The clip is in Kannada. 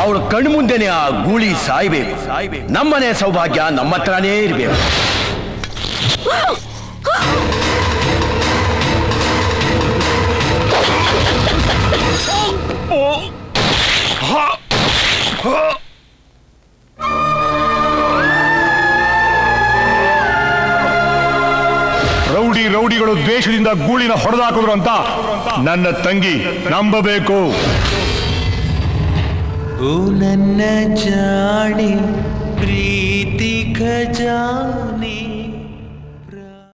ಅವಳ ಕಣ್ಣು ಮುಂದೆನೆ ಆ ಗೂಳಿ ಸಾಯ್ಬೇಕು ನಮ್ಮನೆ ಸೌಭಾಗ್ಯ ನಮ್ಮ ಹತ್ರನೇ ಇರಬೇಕು ರೌಡಿ ರೌಡಿಗಳು ದ್ವೇಷದಿಂದ ಗೂಳಿನ ಹೊಡೆದಾಕಿದ್ರು ಅಂತ ನನ್ನ ತಂಗಿ ನಂಬಬೇಕು ಓ ನನ್ನ ಜಾಣಿ ಪ್ರೀತಿ ಖಜಾನೆ